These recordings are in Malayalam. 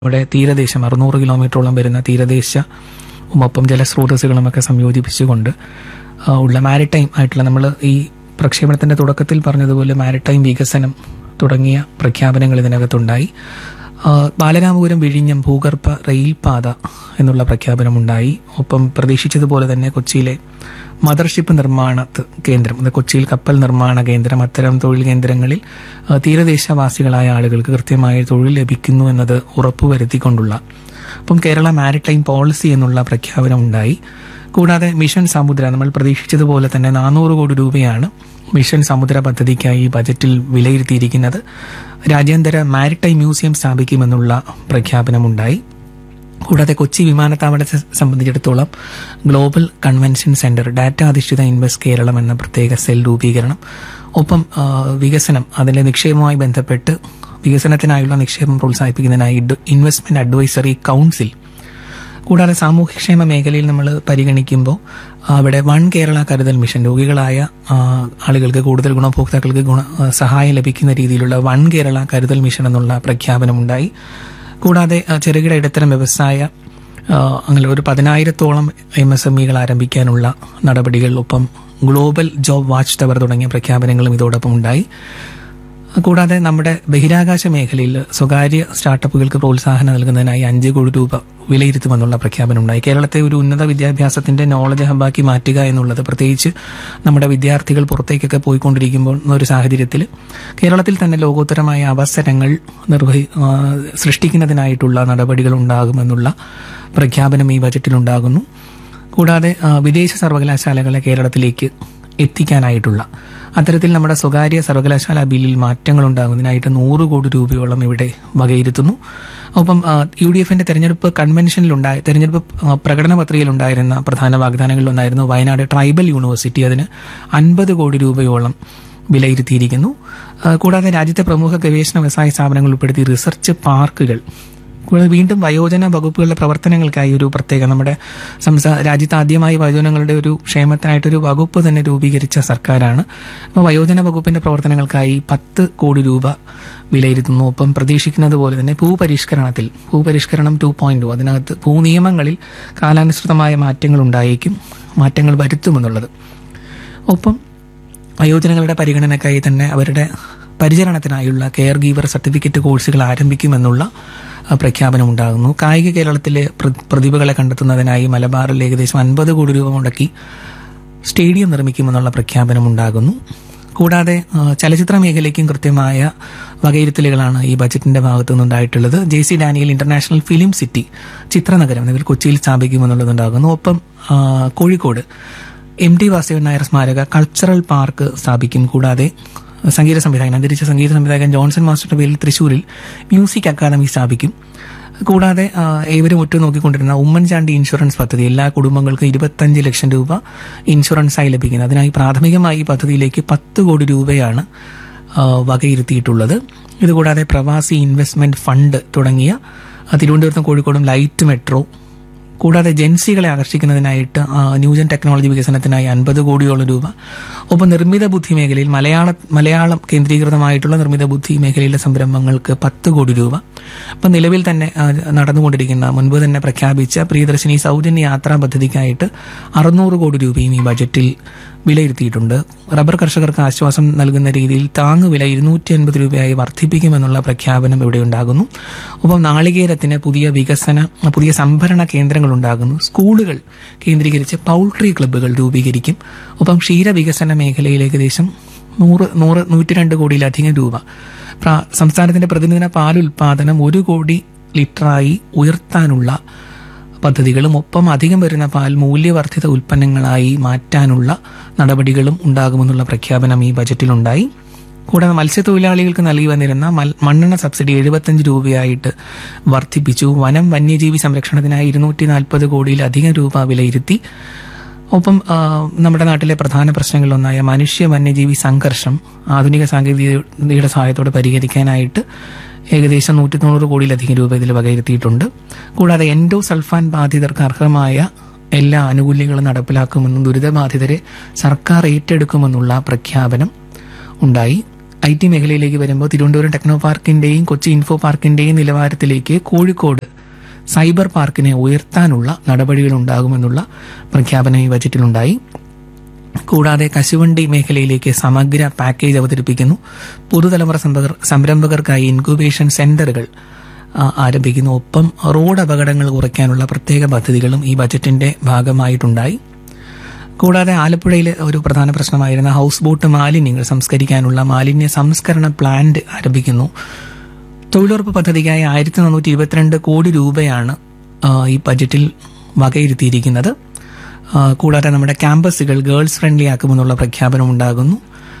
ഇവിടെ തീരദേശം അറുന്നൂറ് കിലോമീറ്ററോളം വരുന്ന തീരദേശ ഒപ്പം ജലസ്രോതസ്സുകളുമൊക്കെ സംയോജിപ്പിച്ചുകൊണ്ട് ആ, ഉള്ള മാരിടൈം ആയിട്ടുള്ള നമ്മൾ ഈ പ്രക്ഷേപണത്തിന്റെ തുടക്കത്തിൽ പറഞ്ഞതുപോലെ മാരിടൈം വികസനം തുടങ്ങിയ പ്രഖ്യാപനങ്ങൾ ഇതിനകത്തുണ്ടായി ആ, ബാലരാമപുരം വിഴിഞ്ഞം ഭൂഗർഭ റെയിൽപാത എന്നുള്ള പ്രഖ്യാപനമുണ്ടായി ഒപ്പം പ്രതീക്ഷിച്ചതുപോലെ തന്നെ കൊച്ചിയിലെ മദർഷിപ്പ് നിർമ്മാണ ത- കേന്ദ്രം അത് കൊച്ചിയിൽ കപ്പൽ നിർമ്മാണ കേന്ദ്രം അത്തരം തൊഴിൽ കേന്ദ്രങ്ങളിൽ ആ, തീരദേശവാസികളായ ആളുകൾക്ക് കൃത്യമായ തൊഴിൽ ലഭിക്കുന്നു എന്നത് ഉറപ്പുവരുത്തിക്കൊണ്ടുള്ള അപ്പം കേരള മാരിടൈം പോളിസി എന്നുള്ള പ്രഖ്യാപനം ഉണ്ടായി കൂടാതെ മിഷൻ സമുദ്ര നമ്മൾ പ്രതീക്ഷിച്ചതുപോലെ തന്നെ നാനൂറ് കോടി രൂപയാണ് മിഷൻ സമുദ്ര പദ്ധതിക്കായി ബജറ്റിൽ വിലയിരുത്തിയിരിക്കുന്നത് രാജ്യാന്തര മാരിടൈം മ്യൂസിയം സ്ഥാപിക്കുമെന്നുള്ള പ്രഖ്യാപനമുണ്ടായി കൂടാതെ കൊച്ചി വിമാനത്താവളത്തെ സംബന്ധിച്ചിടത്തോളം ഗ്ലോബൽ കൺവെൻഷൻ സെന്റർ ഡാറ്റ അധിഷ്ഠിത ഇൻവെസ്റ്റ് കേരളം എന്ന പ്രത്യേക സെൽ രൂപീകരണം ഒപ്പം ആ, വികസനം അതിലെ നിക്ഷേപവുമായി ബന്ധപ്പെട്ട് വികസനത്തിനായുള്ള നിക്ഷേപം പ്രോത്സാഹിപ്പിക്കുന്നതിനായി ഇഡ്- ഇൻവെസ്റ്റ്മെന്റ് അഡ്വൈസറി കൗൺസിൽ കൂടാതെ സാമൂഹ്യക്ഷേമ മേഖലയിൽ നമ്മൾ പരിഗണിക്കുമ്പോൾ അവിടെ വൺ കേരള കരുതൽ മിഷൻ രോഗികളായ ആ, ആളുകൾക്ക് കൂടുതൽ ഗുണഭോക്താക്കൾക്ക് ഗുണ ആ, സഹായം ലഭിക്കുന്ന രീതിയിലുള്ള വൺ കേരള കരുതൽ മിഷൻ എന്നുള്ള പ്രഖ്യാപനമുണ്ടായി കൂടാതെ ആ, ചെറുകിട ഇടത്തരം വ്യവസായ ആ, അങ്ങനെ ഒരു പതിനായിരത്തോളം എം എസ് എം ഇകൾ ആരംഭിക്കാനുള്ള നടപടികൾ ഒപ്പം ഗ്ലോബൽ ജോബ് വാച്ച് ടവർ തുടങ്ങിയ പ്രഖ്യാപനങ്ങളും ഇതോടൊപ്പം ഉണ്ടായി കൂടാതെ നമ്മുടെ ബഹിരാകാശ മേഖലയിൽ സ്വകാര്യ സ്റ്റാർട്ടപ്പുകൾക്ക് പ്രോത്സാഹനം നൽകുന്നതിനായി അഞ്ച് കോടി രൂപ വിലയിരുത്തുമെന്നുള്ള പ്രഖ്യാപനമുണ്ടായി കേരളത്തെ ഒരു ഉന്നത വിദ്യാഭ്യാസത്തിന്റെ നോളജ് ഹബ്ബാക്കി മാറ്റുക എന്നുള്ളത് പ്രത്യേകിച്ച് നമ്മുടെ വിദ്യാർത്ഥികൾ പുറത്തേക്കൊക്കെ പോയിക്കൊണ്ടിരിക്കുമ്പോൾ ഒരു സാഹചര്യത്തിൽ കേരളത്തിൽ തന്നെ ലോകോത്തരമായ അവസരങ്ങൾ നിർവഹി ആ, സൃഷ്ടിക്കുന്നതിനായിട്ടുള്ള നടപടികൾ ഉണ്ടാകുമെന്നുള്ള പ്രഖ്യാപനം ഈ ബജറ്റിലുണ്ടാകുന്നു കൂടാതെ ആ, വിദേശ സർവകലാശാലകളെ കേരളത്തിലേക്ക് എത്തിക്കാനായിട്ടുള്ള അത്തരത്തിൽ നമ്മുടെ സ്വകാര്യ സർവകലാശാല ബില്ലിൽ മാറ്റങ്ങൾ ഉണ്ടാകുന്നതിനായിട്ട് നൂറ് കോടി രൂപയോളം ഇവിടെ വകയിരുത്തുന്നു ഒപ്പം ആ, യു ഡി എഫിന്റെ തെരഞ്ഞെടുപ്പ് കൺവെൻഷനിലുണ്ടായ തെരഞ്ഞെടുപ്പ് ആ, പ്രകടന പത്രികയിലുണ്ടായിരുന്ന പ്രധാന വാഗ്ദാനങ്ങളിലൊന്നായിരുന്നു വയനാട് ട്രൈബൽ യൂണിവേഴ്സിറ്റി അതിന് അൻപത് കോടി രൂപയോളം വിലയിരുത്തിയിരിക്കുന്നു ആ, കൂടാതെ രാജ്യത്തെ പ്രമുഖ ഗവേഷണ വ്യവസായ സ്ഥാപനങ്ങൾ ഉൾപ്പെടുത്തി റിസർച്ച് പാർക്കുകൾ കൂടാതെ വീണ്ടും വയോജന വകുപ്പുകളുടെ പ്രവർത്തനങ്ങൾക്കായി ഒരു പ്രത്യേക നമ്മുടെ സംസ്ഥാന രാജ്യത്ത് ആദ്യമായി വയോജനങ്ങളുടെ ഒരു ക്ഷേമത്തിനായിട്ടൊരു വകുപ്പ് തന്നെ രൂപീകരിച്ച സർക്കാരാണ് അപ്പോൾ വയോജന വകുപ്പിന്റെ പ്രവർത്തനങ്ങൾക്കായി പത്ത് കോടി രൂപ വിലയിരുത്തുന്നു ഒപ്പം പ്രതീക്ഷിക്കുന്നത് പോലെ തന്നെ ഭൂപരിഷ്കരണത്തിൽ ഭൂപരിഷ്കരണം ടു പോയിന്റ് അതിനകത്ത് ഭൂനിയമങ്ങളിൽ കാലാനുസൃതമായ മാറ്റങ്ങൾ ഉണ്ടായേക്കും മാറ്റങ്ങൾ വരുത്തുമെന്നുള്ളത് ഒപ്പം വയോജനങ്ങളുടെ പരിഗണനയ്ക്കായി തന്നെ അവരുടെ പരിചരണത്തിനായുള്ള കെയർ ഗീവർ സർട്ടിഫിക്കറ്റ് കോഴ്സുകൾ ആരംഭിക്കുമെന്നുള്ള അഹ്, പ്രഖ്യാപനമുണ്ടാകുന്നു കായിക കേരളത്തിലെ പ്ര- പ്രതിഭകളെ കണ്ടെത്തുന്നതിനായി മലബാറിൽ ഏകദേശം അൻപത് കോടി രൂപ മുടക്കി സ്റ്റേഡിയം നിർമ്മിക്കുമെന്നുള്ള പ്രഖ്യാപനമുണ്ടാകുന്നു കൂടാതെ അഹ്, ചലച്ചിത്ര മേഖലയ്ക്കും കൃത്യമായ വകയിരുത്തലുകളാണ് ഈ ബജറ്റിന്റെ ഭാഗത്തു നിന്നുണ്ടായിട്ടുള്ളത് J C Daniel international film city ചിത്രനഗരം നിലവിൽ കൊച്ചിയിൽ സ്ഥാപിക്കുമെന്നുള്ളതുണ്ടാകുന്നു ഒപ്പം ആ, കോഴിക്കോട് എം ടി വാസുദേവൻ നായർ സ്മാരക കൾച്ചറൽ പാർക്ക് സ്ഥാപിക്കും കൂടാതെ സംഗീത സംവിധായകൻ അന്തരിച്ച സംഗീത സംവിധായകൻ ജോൺസൺ മാസ്റ്ററുടെ പേരിൽ തൃശൂരിൽ മ്യൂസിക് അക്കാദമി സ്ഥാപിക്കും കൂടാതെ ആ, ഏവരും ഉറ്റുനോക്കിക്കൊണ്ടിരുന്ന ഉമ്മൻചാണ്ടി ഇൻഷുറൻസ് പദ്ധതി എല്ലാ കുടുംബങ്ങൾക്കും ഇരുപത്തഞ്ച് ലക്ഷം രൂപ ഇൻഷുറൻസായി ലഭിക്കുന്നത് അതിനായി പ്രാഥമികമായി ഈ പദ്ധതിയിലേക്ക് പത്ത് കോടി രൂപയാണ് ആ, വകയിരുത്തിയിട്ടുള്ളത് ഇതുകൂടാതെ പ്രവാസി ഇൻവെസ്റ്റ്മെന്റ് ഫണ്ട് തുടങ്ങിയ ആ, തിരുവനന്തപുരത്തും കോഴിക്കോടും ലൈറ്റ് മെട്രോ കൂടാതെ ജൻസികളെ ആകർഷിക്കുന്നതിനായിട്ട് ആ, ന്യൂജൻ ടെക്നോളജി വികസനത്തിനായി അൻപത് കോടിയോളം രൂപ ഒപ്പം നിർമ്മിത ബുദ്ധി മേഖലയിൽ മലയാള മലയാളം കേന്ദ്രീകൃതമായിട്ടുള്ള നിർമ്മിത ബുദ്ധി മേഖലയിലെ സംരംഭങ്ങൾക്ക് പത്ത് കോടി രൂപ അപ്പം നിലവിൽ തന്നെ ആ, നടന്നുകൊണ്ടിരിക്കുന്ന മുൻപ് തന്നെ പ്രഖ്യാപിച്ച പ്രിയദർശിനി സൗജന്യ യാത്രാ പദ്ധതിക്കായിട്ട് അറുന്നൂറ് കോടി രൂപയും ഈ ബജറ്റിൽ വിലയിരുത്തിയിട്ടുണ്ട് റബ്ബർ കർഷകർക്ക് ആശ്വാസം നൽകുന്ന രീതിയിൽ താങ്ങുവില ഇരുന്നൂറ്റി അൻപത് രൂപയായി വർദ്ധിപ്പിക്കുമെന്നുള്ള പ്രഖ്യാപനം ഇവിടെ ഉണ്ടാകുന്നു ഒപ്പം നാളികേരത്തിന് പുതിയ വികസന പുതിയ സംഭരണ കേന്ദ്രങ്ങൾ ഉണ്ടാകുന്നു സ്കൂളുകൾ കേന്ദ്രീകരിച്ച് പൗൾട്രി ക്ലബ്ബുകൾ രൂപീകരിക്കും ഒപ്പം ക്ഷീരവികസന മേഖലയിൽ ഏകദേശം നൂറ് നൂറ് നൂറ്റി രണ്ട് കോടിയിലധികം രൂപ പ്ര- സംസ്ഥാനത്തിന്റെ പ്രതിദിന പാൽ ഉൽപാദനം ഒരു കോടി ലിറ്ററായി ഉയർത്താനുള്ള പദ്ധതികളും ഒപ്പം അധികം വരുന്ന പാൽ മൂല്യവർദ്ധിത ഉൽപ്പന്നങ്ങളായി മാറ്റാനുള്ള നടപടികളും ഉണ്ടാകുമെന്നുള്ള പ്രഖ്യാപനം ഈ ബജറ്റിലുണ്ടായി കൂടാതെ മത്സ്യത്തൊഴിലാളികൾക്ക് നൽകി വന്നിരുന്ന മൽ- മണ്ണെണ്ണ സബ്സിഡി എഴുപത്തഞ്ച് രൂപയായിട്ട് വർദ്ധിപ്പിച്ചു വനം വന്യജീവി സംരക്ഷണത്തിനായി ഇരുന്നൂറ്റി നാൽപ്പത് കോടിയിലധികം രൂപ വിലയിരുത്തി ഒപ്പം ആ, നമ്മുടെ നാട്ടിലെ പ്രധാന പ്രശ്നങ്ങളിലൊന്നായ മനുഷ്യ വന്യജീവി സംഘർഷം ആധുനിക സാങ്കേതികതയുടെ സഹായത്തോടെ പരിഹരിക്കാനായിട്ട് ഏകദേശം നൂറ്റി തൊണ്ണൂറ് കോടിയിലധികം രൂപ ഇതിൽ വകയിരുത്തിയിട്ടുണ്ട് കൂടാതെ എൻഡോ സൾഫാൻ ബാധിതർക്ക് അർഹമായ എല്ലാ ആനുകൂല്യങ്ങളും നടപ്പിലാക്കുമെന്നും ദുരിതബാധിതരെ സർക്കാർ ഏറ്റെടുക്കുമെന്നുള്ള പ്രഖ്യാപനം ഉണ്ടായി ഐ ടി മേഖലയിലേക്ക് വരുമ്പോൾ തിരുവനന്തപുരം ടെക്നോ പാർക്കിന്റെയും കൊച്ചി ഇൻഫോ പാർക്കിന്റെയും നിലവാരത്തിലേക്ക് കോഴിക്കോട് സൈബർ പാർക്കിനെ ഉയർത്താനുള്ള നടപടികൾ ഉണ്ടാകുമെന്നുള്ള പ്രഖ്യാപനം ഈ ബജറ്റിലുണ്ടായി കൂടാതെ കശുവണ്ടി മേഖലയിലേക്ക് സമഗ്ര പാക്കേജ് അവതരിപ്പിക്കുന്നു പുതുതലമുറ സംരംഭകർ- സംരംഭകർക്കായി ഇൻക്യുബേഷൻ സെന്ററുകൾ ആ, ആരംഭിക്കുന്നു ഒപ്പം റോഡ് അപകടങ്ങൾ കുറയ്ക്കാനുള്ള പ്രത്യേക പദ്ധതികളും ഈ ബജറ്റിന്റെ ഭാഗമായിട്ടുണ്ടായി കൂടാതെ ആലപ്പുഴയിലെ ഒരു പ്രധാന പ്രശ്നമായിരുന്ന ഹൗസ് ബോട്ട് മാലിന്യങ്ങൾ സംസ്കരിക്കാനുള്ള മാലിന്യ സംസ്കരണ പ്ലാന്റ് ആരംഭിക്കുന്നു തൊഴിലുറപ്പ് പദ്ധതിക്കായി ആയിരത്തി നാനൂറ്റി ഇരുപത്തിരണ്ട് കോടി രൂപയാണ് ആ, ഈ ബജറ്റിൽ വകയിരുത്തിയിരിക്കുന്നത് ആ, കൂടാതെ നമ്മുടെ ക്യാമ്പസുകൾ ഗേൾസ് ഫ്രണ്ട്ലി ആക്കുമെന്നുള്ള പ്രഖ്യാപനം ഉണ്ടാകുന്നു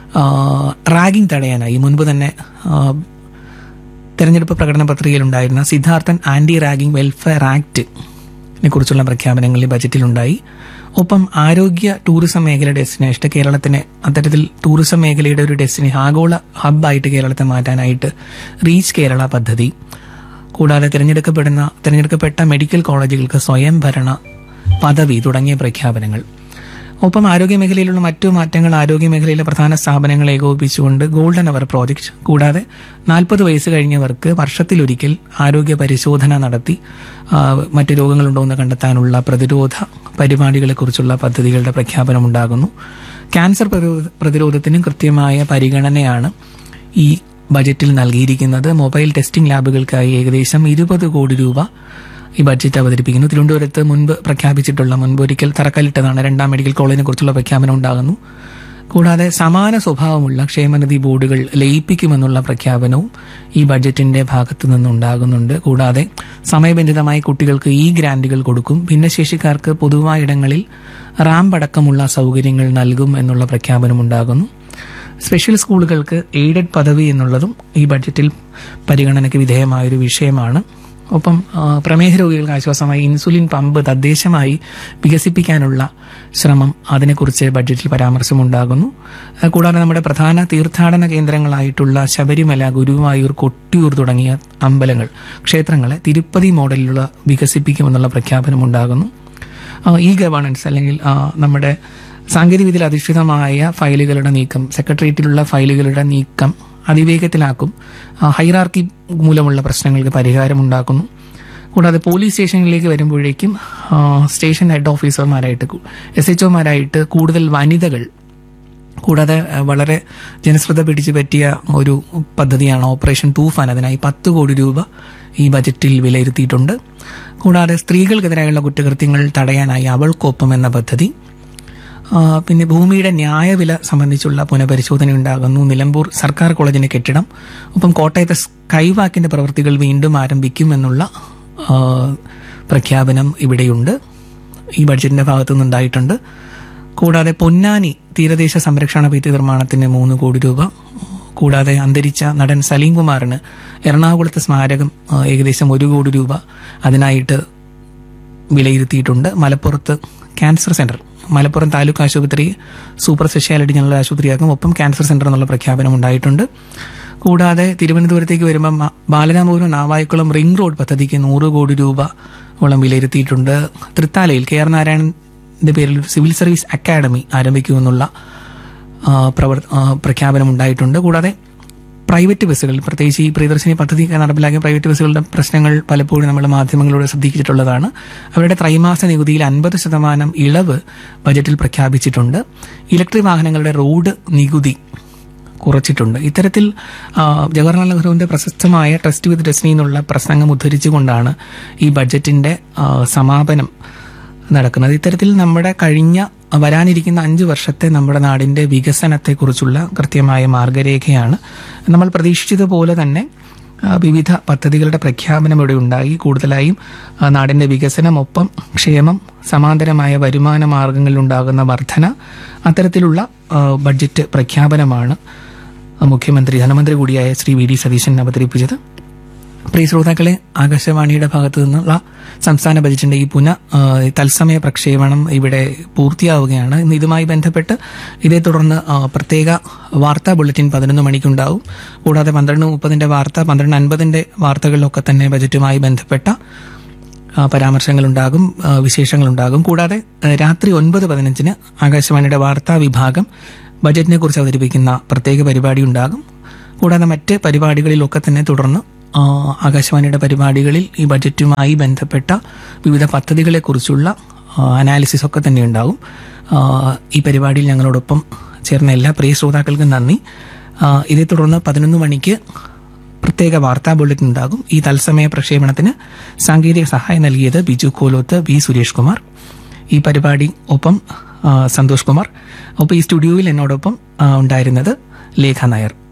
റാഗിംഗ് തടയാനായി മുൻപ് തന്നെ ആ, തെരഞ്ഞെടുപ്പ് പ്രകടന പത്രികയിലുണ്ടായിരുന്ന Siddharthan anti ragging welfare act കുറിച്ചുള്ള പ്രഖ്യാപനങ്ങൾ ഈ ബജറ്റിലുണ്ടായി ഒപ്പം ആരോഗ്യ ടൂറിസം മേഖല ഡെസ്റ്റിനേഷൻ കേരളത്തിനെ അത്തരത്തിൽ ടൂറിസം മേഖലയുടെ ഒരു ഡെസ്റ്റിനി ആഗോള ഹബ്ബായിട്ട് കേരളത്തെ മാറ്റാനായിട്ട് റീച്ച് കേരള പദ്ധതി കൂടാതെ തിരഞ്ഞെടുക്കപ്പെടുന്ന തിരഞ്ഞെടുക്കപ്പെട്ട മെഡിക്കൽ കോളേജുകൾക്ക് സ്വയം ഭരണ പദവി തുടങ്ങിയ പ്രഖ്യാപനങ്ങൾ ഒപ്പം ആരോഗ്യ മേഖലയിലുള്ള മറ്റു മാറ്റങ്ങൾ ആരോഗ്യ മേഖലയിലെ പ്രധാന സ്ഥാപനങ്ങളെ ഏകോപിപ്പിച്ചുകൊണ്ട് ഗോൾഡൻ അവർ പ്രോജക്റ്റ് കൂടാതെ നാൽപ്പത് വയസ്സ് കഴിഞ്ഞവർക്ക് വർഷത്തിലൊരിക്കൽ ആരോഗ്യ പരിശോധന നടത്തി ആ, മറ്റു രോഗങ്ങളുണ്ടോ എന്ന് കണ്ടെത്താനുള്ള പ്രതിരോധ പരിപാടികളെക്കുറിച്ചുള്ള പദ്ധതികളുടെ പ്രഖ്യാപനം ഉണ്ടാകുന്നു ക്യാൻസർ പ്രതിരോധ- പ്രതിരോധത്തിനും കൃത്യമായ പരിഗണനയാണ് ഈ ബജറ്റിൽ നൽകിയിരിക്കുന്നത് മൊബൈൽ ടെസ്റ്റിംഗ് ലാബുകൾക്കായി ഏകദേശം ഇരുപത് കോടി രൂപ ഈ ബഡ്ജറ്റ് അവതരിപ്പിക്കുന്നു തിരുവനന്തപുരത്ത് മുൻപ് പ്രഖ്യാപിച്ചിട്ടുള്ള മുൻപ് ഒരിക്കൽ തറക്കല്ലിട്ടതാണ് രണ്ടാം മെഡിക്കൽ കോളേജിനെ കുറിച്ചുള്ള പ്രഖ്യാപനം ഉണ്ടാകുന്നു കൂടാതെ സമാന സ്വഭാവമുള്ള ക്ഷേമനിധി ബോർഡുകൾ ലയിപ്പിക്കുമെന്നുള്ള പ്രഖ്യാപനവും ഈ ബഡ്ജറ്റിന്റെ ഭാഗത്തു നിന്നുണ്ടാകുന്നുണ്ട് കൂടാതെ സമയബന്ധിതമായി കുട്ടികൾക്ക് ഈ ഗ്രാന്റുകൾ കൊടുക്കും ഭിന്നശേഷിക്കാർക്ക് പൊതുവായ ഇടങ്ങളിൽ റാമ്പ് അടക്കമുള്ള സൗകര്യങ്ങൾ നൽകും എന്നുള്ള പ്രഖ്യാപനം ഉണ്ടാകുന്നു സ്പെഷ്യൽ സ്കൂളുകൾക്ക് എയ്ഡഡ് പദവി എന്നുള്ളതും ഈ ബഡ്ജറ്റിൽ പരിഗണനയ്ക്ക് വിധേയമായൊരു വിഷയമാണ് ഒപ്പം ആ, പ്രമേഹ രോഗികൾക്ക് ആശ്വാസമായി ഇൻസുലിൻ പമ്പ് തദ്ദേശമായി വികസിപ്പിക്കാനുള്ള ശ്രമം അതിനെക്കുറിച്ച് ബഡ്ജറ്റിൽ പരാമർശമുണ്ടാകുന്നു ആ, കൂടാതെ നമ്മുടെ പ്രധാന തീർത്ഥാടന കേന്ദ്രങ്ങളായിട്ടുള്ള ശബരിമല ഗുരുവായൂർ കൊട്ടിയൂർ തുടങ്ങിയ അമ്പലങ്ങൾ ക്ഷേത്രങ്ങളെ തിരുപ്പതി മോഡലിലുള്ള വികസിപ്പിക്കുമെന്നുള്ള പ്രഖ്യാപനമുണ്ടാകുന്നു ആ, ഇ ഗവേണൻസ് അല്ലെങ്കിൽ ആ, നമ്മുടെ സാങ്കേതികവിദ്യയിൽ അധിഷ്ഠിതമായ ഫയലുകളുടെ നീക്കം സെക്രട്ടേറിയറ്റിലുള്ള ഫയലുകളുടെ നീക്കം അതിവേഗത്തിലാക്കും ആ, ഹൈറാർക്കി മൂലമുള്ള പ്രശ്നങ്ങൾക്ക് പരിഹാരമുണ്ടാക്കുന്നു കൂടാതെ പോലീസ് സ്റ്റേഷനിലേക്ക് വരുമ്പോഴേക്കും ആ, സ്റ്റേഷൻ ഹെഡ് ഓഫീസർമാരായിട്ട് എസ് എച്ച് ഒമാരായിട്ട് കൂടുതൽ വനിതകൾ കൂടാതെ അഹ്, വളരെ ജനശ്രദ്ധ പിടിച്ചു പറ്റിയ ഒരു പദ്ധതിയാണ് ഓപ്പറേഷൻ തൂഫാൻ അതിനായി പത്ത് കോടി രൂപ ഈ ബജറ്റിൽ വിലയിരുത്തിയിട്ടുണ്ട് കൂടാതെ സ്ത്രീകൾക്കെതിരായുള്ള കുറ്റകൃത്യങ്ങൾ തടയാനായി അവൾക്കൊപ്പം എന്ന പദ്ധതി ആ, പിന്നെ ഭൂമിയുടെ ന്യായവില സംബന്ധിച്ചുള്ള പുനഃപരിശോധന ഉണ്ടാകുന്നു നിലമ്പൂർ സർക്കാർ കോളേജിന്റെ കെട്ടിടം ഒപ്പം കോട്ടയത്തെ സ്കൈവാക്കിന്റെ പ്രവൃത്തികൾ വീണ്ടും ആരംഭിക്കുമെന്നുള്ള ആ, പ്രഖ്യാപനം ഇവിടെയുണ്ട് ഈ ബഡ്ജറ്റിന്റെ ഭാഗത്തു നിന്നുണ്ടായിട്ടുണ്ട് കൂടാതെ പൊന്നാനി തീരദേശ സംരക്ഷണ ഭിത്തി നിർമ്മാണത്തിന് മൂന്ന് കോടി രൂപ കൂടാതെ അന്തരിച്ച നടൻ സലീം കുമാറിന് എറണാകുളത്തെ സ്മാരകം ആ, ഏകദേശം ഒരു കോടി രൂപ അതിനായിട്ട് വിലയിരുത്തിയിട്ടുണ്ട് മലപ്പുറത്ത് ക്യാൻസർ സെന്റർ മലപ്പുറം താലൂക്ക് ആശുപത്രി സൂപ്പർ സ്പെഷ്യാലിറ്റി ജനറൽ ആശുപത്രിയാക്കും ഒപ്പം ക്യാൻസർ സെന്റർ എന്നുള്ള പ്രഖ്യാപനം ഉണ്ടായിട്ടുണ്ട് കൂടാതെ തിരുവനന്തപുരത്തേക്ക് വരുമ്പം മ- ബാലരാമപുരം നാവായിക്കുളം റിംഗ് റോഡ് പദ്ധതിക്ക് നൂറ് കോടി രൂപ ഓളം വിലയിരുത്തിയിട്ടുണ്ട് തൃത്താലയിൽ കെ ആർ നാരായണന്റെ പേരിൽ ഒരു സിവിൽ സർവീസ് അക്കാദമി ആരംഭിക്കുമെന്നുള്ള ആ, പ്രവർ ആ, പ്രഖ്യാപനം ഉണ്ടായിട്ടുണ്ട് കൂടാതെ പ്രൈവറ്റ് ബസ്സുകൾ പ്രത്യേകിച്ച് ഈ പ്രിയദർശിനി പദ്ധതി നടപ്പിലാക്കിയ പ്രൈവറ്റ് ബസ്സുകളുടെ പ്രശ്നങ്ങൾ പലപ്പോഴും നമ്മൾ മാധ്യമങ്ങളിലൂടെ ശ്രദ്ധിച്ചിട്ടുള്ളതാണ് അവരുടെ ത്രൈമാസ നികുതിയിൽ അൻപത് ശതമാനം ഇളവ് ബജറ്റിൽ പ്രഖ്യാപിച്ചിട്ടുണ്ട് ഇലക്ട്രിക് വാഹനങ്ങളുടെ റോഡ് നികുതി കുറച്ചിട്ടുണ്ട് ഇത്തരത്തിൽ ആ, ജവഹർലാൽ നെഹ്റുവിന്റെ പ്രശസ്തമായ ട്രസ്റ്റ് വിത്ത് ഡെസ്റ്റിനി എന്നുള്ള പ്രസംഗം ഉദ്ധരിച്ചുകൊണ്ടാണ് ഈ ബഡ്ജറ്റിന്റെ ആ, സമാപനം നടക്കുന്നത് ഇത്തരത്തിൽ നമ്മുടെ കഴിഞ്ഞ വരാനിരിക്കുന്ന അഞ്ച് വർഷത്തെ നമ്മുടെ നാടിന്റെ വികസനത്തെക്കുറിച്ചുള്ള കൃത്യമായ മാർഗരേഖയാണ് നമ്മൾ പ്രതീക്ഷിച്ചതുപോലെ തന്നെ ആ, വിവിധ പദ്ധതികളുടെ പ്രഖ്യാപനം ഇവിടെ ഉണ്ടായി കൂടുതലായും ആ, നാടിന്റെ വികസനം ഒപ്പം ക്ഷേമം സമാന്തരമായ വരുമാന മാർഗങ്ങളിൽ ഉണ്ടാകുന്ന വർധന അത്തരത്തിലുള്ള ആ, ബഡ്ജറ്റ് പ്രഖ്യാപനമാണ് മുഖ്യമന്ത്രി ധനമന്ത്രി കൂടിയായ ശ്രീ വി ഡി സതീശൻ അവതരിപ്പിച്ചത് പ്രിയ ശ്രോതാക്കളെ ആകാശവാണിയുടെ ഭാഗത്തു നിന്നുള്ള സംസ്ഥാന ബജറ്റിന്റെ ഈ പുന ആ, തത്സമയ പ്രക്ഷേപണം ഇവിടെ പൂർത്തിയാവുകയാണ് ഇന്ന് ഇതുമായി ബന്ധപ്പെട്ട് ഇതേ തുടർന്ന് ആ, പ്രത്യേക വാർത്താ ബുള്ളറ്റിൻ പതിനൊന്ന് മണിക്കുണ്ടാവും കൂടാതെ പന്ത്രണ്ട് മുപ്പതിന്റെ വാർത്ത പന്ത്രണ്ട് അൻപതിന്റെ വാർത്തകളിലൊക്കെ തന്നെ ബജറ്റുമായി ബന്ധപ്പെട്ട ആ, പരാമർശങ്ങളുണ്ടാകും ആ, വിശേഷങ്ങളുണ്ടാകും കൂടാതെ ആ, രാത്രി ഒൻപത് പതിനഞ്ചിന് ആകാശവാണിയുടെ വാർത്താ വിഭാഗം ബജറ്റിനെ കുറിച്ച് അവതരിപ്പിക്കുന്ന പ്രത്യേക പരിപാടി ഉണ്ടാകും കൂടാതെ മറ്റ് പരിപാടികളിലൊക്കെ തന്നെ തുടർന്ന് ആ, ആകാശവാണിയുടെ പരിപാടികളിൽ ഈ ബജറ്റുമായി ബന്ധപ്പെട്ട വിവിധ പദ്ധതികളെക്കുറിച്ചുള്ള അനാലിസിസ് ഒക്കെ തന്നെ ഉണ്ടാകും ആ, ഈ പരിപാടിയിൽ ഞങ്ങളോടൊപ്പം ചേർന്ന എല്ലാ പ്രിയ ശ്രോതാക്കൾക്കും നന്ദി ആ, ഇതേ തുടർന്ന് പതിനൊന്ന് മണിക്ക് പ്രത്യേക വാർത്താ ബുള്ളറ്റിൻ ഉണ്ടാകും ഈ തത്സമയ പ്രക്ഷേപണത്തിന് സാങ്കേതിക സഹായം നൽകിയത് ബിജു കോലോത്ത് വി സുരേഷ് കുമാർ ഈ പരിപാടി ഒപ്പം ആ, സന്തോഷ് കുമാർ ഒപ്പം ഈ സ്റ്റുഡിയോയിൽ എന്നോടൊപ്പം ആ, ഉണ്ടായിരുന്നത് ലേഖ നായർ